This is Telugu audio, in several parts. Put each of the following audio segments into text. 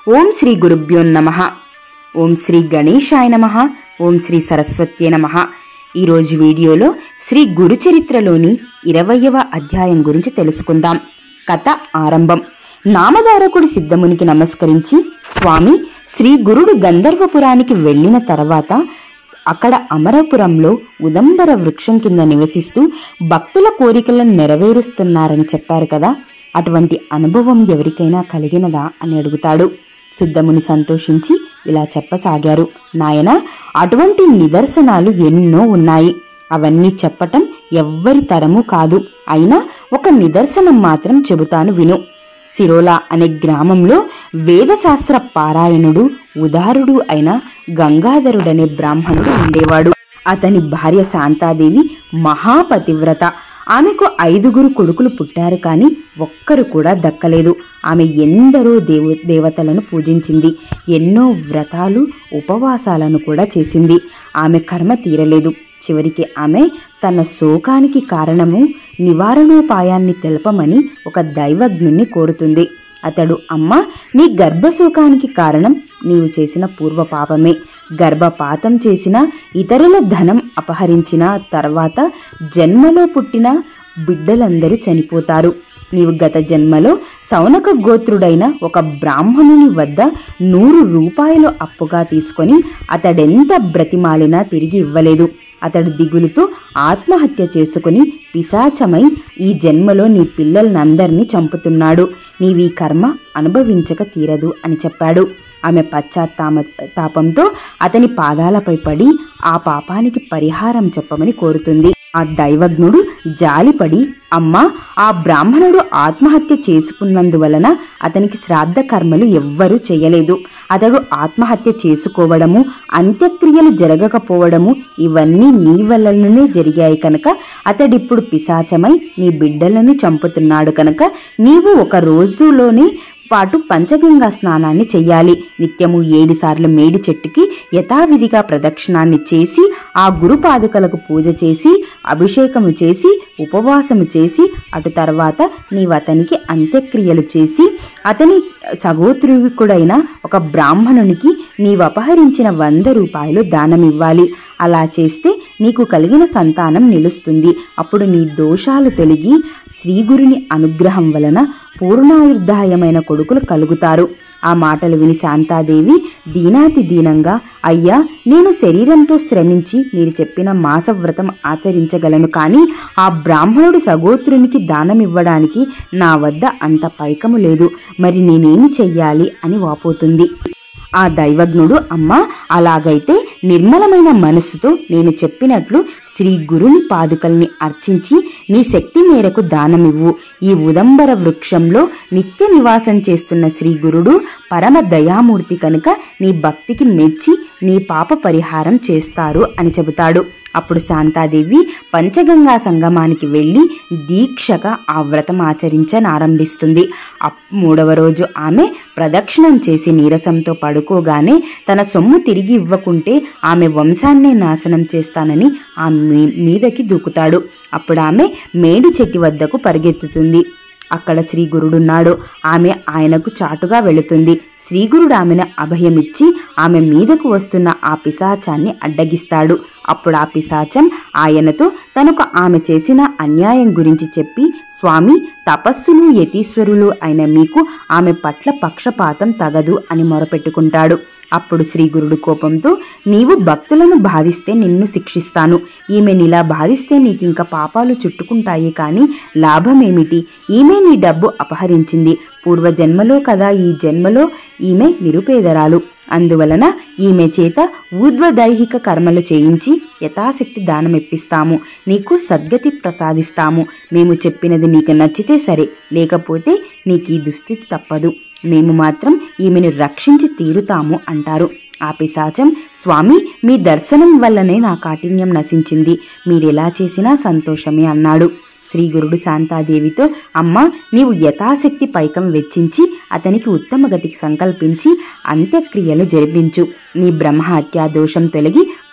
ఓం శ్రీ గురుభ్యో నమ ఓం శ్రీ గణేశాయ నమ ఓం శ్రీ సరస్వత్యే నమ ఈరోజు వీడియోలో శ్రీ గురుచరిత్రలోని ఇరవయవ అధ్యాయం గురించి తెలుసుకుందాం కథ ఆరంభం నామధారకుడి సిద్ధమునికి నమస్కరించి స్వామి శ్రీ గురుడు గంధర్వపురానికి వెళ్ళిన తర్వాత అక్కడ అమరపురంలో ఉదంబర వృక్షం కింద నివసిస్తూ భక్తుల కోరికలను నెరవేరుస్తున్నారని చెప్పారు కదా అటువంటి అనుభవం ఎవరికైనా కలిగినదా అని అడుగుతాడు సిద్ధముని సంతోషించి ఇలా చెప్పసాగారు నాయన అటువంటి నిదర్శనాలు ఎన్నో ఉన్నాయి అవన్నీ చెప్పటం ఎవ్వరి తరము కాదు అయినా ఒక నిదర్శనం మాత్రం చెబుతాను విను సిరోలా అనే గ్రామంలో వేదశాస్త్ర పారాయణుడు ఉదారుడు అయిన గంగాధరుడనే బ్రాహ్మణుడు ఉండేవాడు అతని భార్య శాంతాదేవి మహాపతివ్రత ఆమెకు ఐదుగురు కొడుకులు పుట్టారు కానీ ఒక్కరు కూడా దక్కలేదు ఆమె ఎందరో దేవ దేవతలను పూజించింది ఎన్నో వ్రతాలు ఉపవాసాలను కూడా చేసింది ఆమె కర్మ తీరలేదు చివరికి ఆమె తన శోకానికి కారణము నివారణోపాయాన్ని తెలపమని ఒక దైవజ్ఞుణ్ణి కోరుతుంది అతడు అమ్మ నీ గర్భశోకానికి కారణం నీవు చేసిన పూర్వ పాపమే గర్భపాతం చేసిన ఇతరుల ధనం అపహరించిన తర్వాత జన్మలో పుట్టిన బిడ్డలందరూ చనిపోతారు నీవు గత జన్మలో సౌనక గోత్రుడైన ఒక బ్రాహ్మణుని వద్ద నూరు రూపాయలు అప్పుగా తీసుకొని అతడెంత బ్రతిమాలినా తిరిగి ఇవ్వలేదు అతడు దిగులుతో ఆత్మహత్య చేసుకుని పిశాచమై ఈ జన్మలో నీ పిల్లలనందరినీ చంపుతున్నాడు నీవీ కర్మ అనుభవించక తీరదు అని చెప్పాడు ఆమె పశ్చాత్తామ తాపంతో అతని పాదాలపై పడి ఆ పాపానికి పరిహారం చెప్పమని కోరుతుంది ఆ దైవజ్ఞుడు జాలిపడి అమ్మా ఆ బ్రాహ్మణుడు ఆత్మహత్య చేసుకున్నందువలన అతనికి శ్రాద్ధ కర్మలు ఎవ్వరూ చేయలేదు అతడు ఆత్మహత్య చేసుకోవడము అంత్యక్రియలు జరగకపోవడము ఇవన్నీ నీ వల్లనే జరిగాయి కనుక అతడిప్పుడు పిశాచమై నీ బిడ్డలను చంపుతున్నాడు కనుక నీవు ఒక రోజులోనే పాటు పంచగంగా స్నానాన్ని చెయ్యాలి నిత్యము ఏడు సార్లు మేడి చెట్టుకి యథావిధిగా ప్రదక్షిణాన్ని చేసి ఆ గురు పాదుకలకు పూజ చేసి అభిషేకము చేసి ఉపవాసము చేసి అటు తర్వాత నీవు అతనికి అంత్యక్రియలు చేసి అతని సగోత్రికుడైన ఒక బ్రాహ్మణునికి నీవు అపహరించిన వంద రూపాయలు దానమివ్వాలి అలా చేస్తే నీకు కలిగిన సంతానం నిలుస్తుంది అప్పుడు నీ దోషాలు తొలగి శ్రీగురుని అనుగ్రహం వలన పూర్ణాయుర్దాయమైన కొడుకులు కలుగుతారు ఆ మాటలు విని శాంతాదేవి దీనాతి దీనంగా అయ్యా నేను శరీరంతో శ్రమించి మీరు చెప్పిన మాసవ్రతం ఆచరించగలను కానీ ఆ బ్రాహ్మణుడు సగోత్రునికి దానమివ్వడానికి నా వద్ద అంత పైకము లేదు మరి నేనేమి చెయ్యాలి అని వాపోతుంది ఆ దైవజ్ఞుడు అమ్మా అలాగైతే నిర్మలమైన మనస్సుతో నేను చెప్పినట్లు శ్రీ గురుని పాదుకల్ని అర్చించి నీ శక్తి మేరకు దానమివ్వు ఈ ఉదంబర వృక్షంలో నిత్య నివాసం చేస్తున్న శ్రీ గురుడు పరమ దయామూర్తి కనుక నీ భక్తికి మెచ్చి నీ పాప పరిహారం చేస్తారు అని చెబుతాడు అప్పుడు శాంతాదేవి పంచగంగా సంగమానికి వెళ్ళి దీక్షగా ఆ వ్రతం ఆచరించనారంభిస్తుంది మూడవ రోజు ఆమె ప్రదక్షిణం చేసి నీరసంతో పడుకోగానే తన సొమ్ము తిరిగి ఇవ్వకుంటే ఆమె వంశాన్నే నాశనం చేస్తానని ఆ మీదకి దూకుతాడు అప్పుడు ఆమె మేడి చెట్టు వద్దకు పరిగెత్తుతుంది అక్కడ శ్రీ గురుడున్నాడు ఆమె ఆయనకు చాటుగా వెళుతుంది శ్రీగురుడు ఆమెను అభయమిచ్చి ఆమె మీదకు వస్తున్న ఆ పిశాచాన్ని అడ్డగిస్తాడు అప్పుడు ఆ పిశాచం ఆయనతో తనకు ఆమె చేసిన అన్యాయం గురించి చెప్పి స్వామి తపస్సులు యతీశ్వరులు అయిన మీకు ఆమె పట్ల పక్షపాతం తగదు అని మొరపెట్టుకుంటాడు అప్పుడు శ్రీగురుడు కోపంతో నీవు భక్తులను బాధిస్తే నిన్ను శిక్షిస్తాను ఈమెనిలా బాధిస్తే నీకింక పాపాలు చుట్టుకుంటాయి కానీ లాభమేమిటి ఈమె నీ డబ్బు అపహరించింది పూర్వజన్మలో కదా ఈ జన్మలో ఈమె నిరుపేదరాలు అందువలన ఈమె చేత ఊర్ధ్వదైహిక కర్మలు చేయించి యథాశక్తి దానమిప్పిస్తాము నీకు సద్గతి ప్రసాదిస్తాము మేము చెప్పినది నీకు నచ్చితే సరే లేకపోతే నీకు ఈ దుస్థితి తప్పదు మేము మాత్రం ఈమెను రక్షించి తీరుతాము అంటారు ఆ పిశాచం స్వామి మీ దర్శనం వల్లనే నా కాఠిన్యం నశించింది మీరెలా చేసినా సంతోషమే అన్నాడు శ్రీగురుడు శాంతాదేవితో అమ్మ నీవు యథాశక్తి పైకం వెచ్చించి అతనికి ఉత్తమ గతికి సంకల్పించి అంత్యక్రియలు జరిపించు నీ బ్రహ్మహత్యా దోషం తొలగి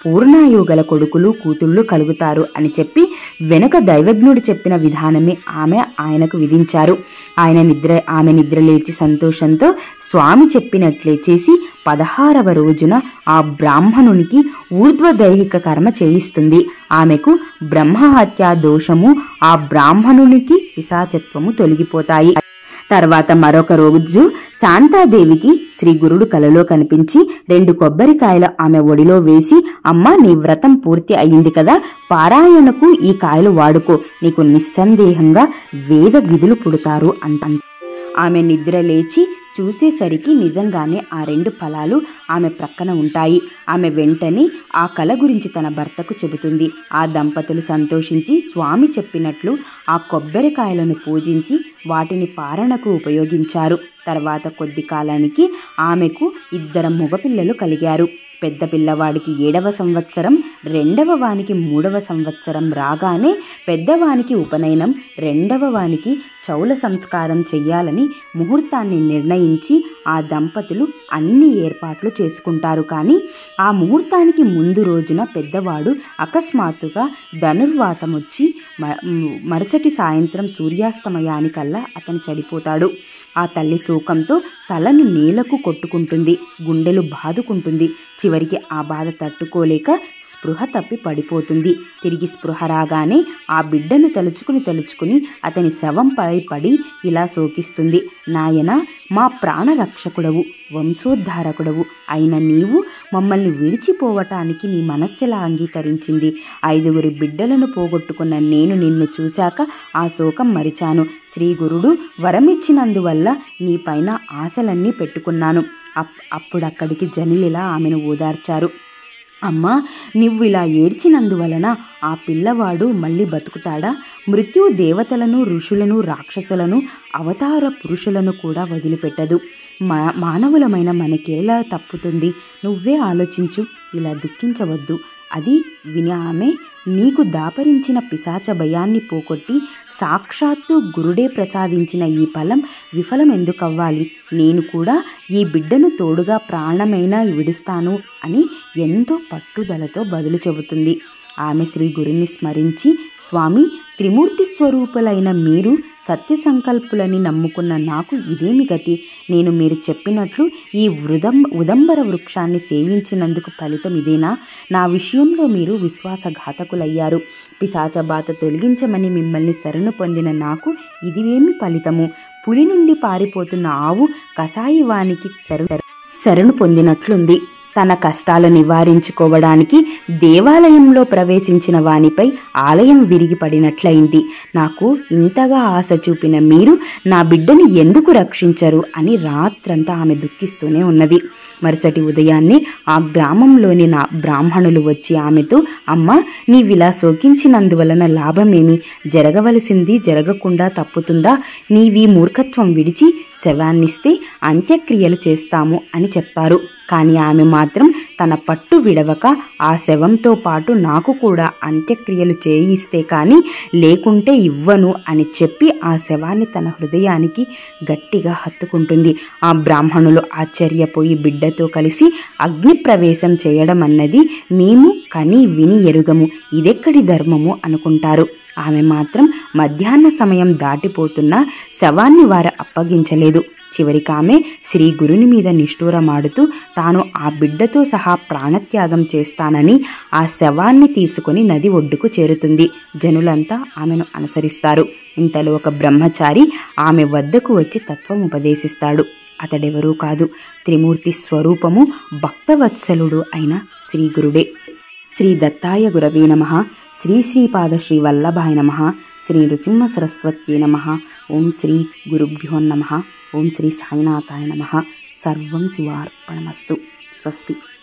పూర్ణాయుగల కొడుకులు కూతుళ్ళు కలుగుతారు అని చెప్పి వెనుక దైవజ్ఞుడు చెప్పిన విధానమే ఆమె ఆయనకు విధించారు ఆయన నిద్ర ఆమె నిద్ర లేచి సంతోషంతో స్వామి చెప్పినట్లే చేసి పదహారవ రోజున ఆ బ్రాహ్మణునికి ఊర్ధ్వదైహిక కర్మ చేయిస్తుంది ఆమెకు బ్రహ్మహత్యా దోషము ఆ బ్రాహ్మణునికి పిశాచత్వము తొలగిపోతాయి తర్వాత మరొక రోజు శాంతాదేవికి శ్రీ గురుడు కలలో కనిపించి రెండు కొబ్బరికాయలు ఆమె ఒడిలో వేసి అమ్మా నీ వ్రతం పూర్తి అయింది కదా పారాయణకు ఈ కాయలు వాడుకో నీకు నిస్సందేహంగా వేద విధులు పుడతారు అంట ఆమె నిద్ర లేచి చూసేసరికి నిజంగానే ఆ రెండు ఫలాలు ఆమె ప్రక్కన ఉంటాయి ఆమె వెంటనే ఆ కల గురించి తన భర్తకు చెబుతుంది ఆ దంపతులు సంతోషించి స్వామి చెప్పినట్లు ఆ కొబ్బరికాయలను పూజించి వాటిని పారణకు ఉపయోగించారు తర్వాత కొద్ది కాలానికి ఆమెకు ఇద్దరు మగపిల్లలు కలిగారు పెద్ద పిల్లవాడికి ఏడవ సంవత్సరం రెండవ వానికి మూడవ సంవత్సరం రాగానే పెద్దవానికి ఉపనయనం రెండవ వానికి చౌల సంస్కారం చెయ్యాలని ముహూర్తాన్ని నిర్ణయించి ఆ దంపతులు అన్ని ఏర్పాట్లు చేసుకుంటారు కానీ ఆ ముహూర్తానికి ముందు రోజున పెద్దవాడు అకస్మాత్తుగా ధనుర్వాతం వచ్చి మ- మ్, మరుసటి సాయంత్రం సూర్యాస్తమయానికల్లా అతను చనిపోతాడు ఆ తల్లి శోకంతో తలను నేలకు కొట్టుకుంటుంది గుండెలు బాదుకుంటుంది చివరికి ఆ బాధ తట్టుకోలేక స్పృహ తప్పి పడిపోతుంది తిరిగి స్పృహ రాగానే ఆ బిడ్డను తలుచుకుని తలుచుకుని అతని శవంపై పడి ఇలా శోకిస్తుంది నాయన మా ప్రాణరక్షకుడవు వంశోద్ధారకుడవు అయిన నీవు మమ్మల్ని విడిచిపోవటానికి నీ మనస్సెలా అంగీకరించింది ఐదుగురి బిడ్డలను పోగొట్టుకున్న నేను నిన్ను చూశాక ఆ శోకం మరిచాను శ్రీ గురుడు వరమిచ్చినందువల్ల నీ పైన ఆశలన్నీ పెట్టుకున్నాను అప్ అప్పుడక్కడికి జనులిలా ఆమెను ఓదార్చారు అమ్మా నువ్వు ఇలా ఏడ్చినందువలన ఆ పిల్లవాడు మళ్ళీ బతుకుతాడా మృత్యు దేవతలను ఋషులను రాక్షసులను అవతార పురుషులను కూడా వదిలిపెట్టదు మా మానవులమైన మనకెలా తప్పుతుంది నువ్వే ఆలోచించు ఇలా దుఃఖించవద్దు అది విని ఆమె నీకు దాపరించిన పిశాచ భయాన్ని పోగొట్టి సాక్షాత్తు గురుడే ప్రసాదించిన ఈ ఫలం విఫలం ఎందుకవ్వాలి నేను కూడా ఈ బిడ్డను తోడుగా ప్రాణమైనా విడుస్తాను అని ఎంతో పట్టుదలతో బదులు చెబుతుంది ఆమె శ్రీ గురుని స్మరించి స్వామి త్రిమూర్తి స్వరూపులైన మీరు సత్య సంకల్పులని నమ్ముకున్న నాకు ఇదేమి గతి నేను మీరు చెప్పినట్లు ఈ వృదం ఉదంబర వృక్షాన్ని సేవించినందుకు ఫలితం ఇదేనా నా విషయంలో మీరు విశ్వాసఘాతకులయ్యారు పిశాచ బాధ తొలగించమని మిమ్మల్ని శరణు పొందిన నాకు ఇదివేమి ఫలితము పులి నుండి పారిపోతున్న ఆవు కసాయి వానికి శరణు శరణు పొందినట్లుంది తన కష్టాలు నివారించుకోవడానికి దేవాలయంలో ప్రవేశించిన వానిపై ఆలయం విరిగిపడినట్లయింది నాకు ఇంతగా ఆశ చూపిన మీరు నా బిడ్డని ఎందుకు రక్షించరు అని రాత్రంతా ఆమె దుఃఖిస్తూనే ఉన్నది మరుసటి ఉదయాన్నే ఆ గ్రామంలోని నా బ్రాహ్మణులు వచ్చి ఆమెతో అమ్మ నీవిలా శోకించినందువలన లాభమేమి జరగవలసింది జరగకుండా తప్పుతుందా నీవి మూర్ఖత్వం విడిచి శవాన్నిస్తే అంత్యక్రియలు చేస్తాము అని చెప్పారు కానీ ఆమె మాత్రం తన పట్టు విడవక ఆ శవంతో పాటు నాకు కూడా అంత్యక్రియలు చేయిస్తే కానీ లేకుంటే ఇవ్వను అని చెప్పి ఆ శవాన్ని తన హృదయానికి గట్టిగా హత్తుకుంటుంది ఆ బ్రాహ్మణులు ఆశ్చర్యపోయి బిడ్డతో కలిసి అగ్ని ప్రవేశం చేయడం అన్నది మేము కని విని ఎరుగము ఇదెక్కడి ధర్మము అనుకుంటారు ఆమె మాత్రం మధ్యాహ్న సమయం దాటిపోతున్నా శవాన్ని వారు అప్పగించలేదు చివరికి ఆమె శ్రీ గురుని మీద నిష్ఠూరమాడుతూ తాను ఆ బిడ్డతో సహా ప్రాణత్యాగం చేస్తానని ఆ శవాన్ని తీసుకుని నది ఒడ్డుకు చేరుతుంది జనులంతా ఆమెను అనుసరిస్తారు ఇంతలో ఒక బ్రహ్మచారి ఆమె వద్దకు వచ్చి తత్వం ఉపదేశిస్తాడు అతడెవరూ కాదు త్రిమూర్తి స్వరూపము భక్తవత్సలుడు అయిన శ్రీ గురుడే శ్రీ దత్తాయ గురవే నమ శ్రీ శ్రీపాద శ్రీ వల్లభాయ నమ శ్రీ నృసింహ సరస్వత్యే నమ ఓం శ్రీ గురుభ్యో నమ ఓం శ్రీ సాయినాథాయ నమ సర్వం శివార్పణమస్తు స్వస్తి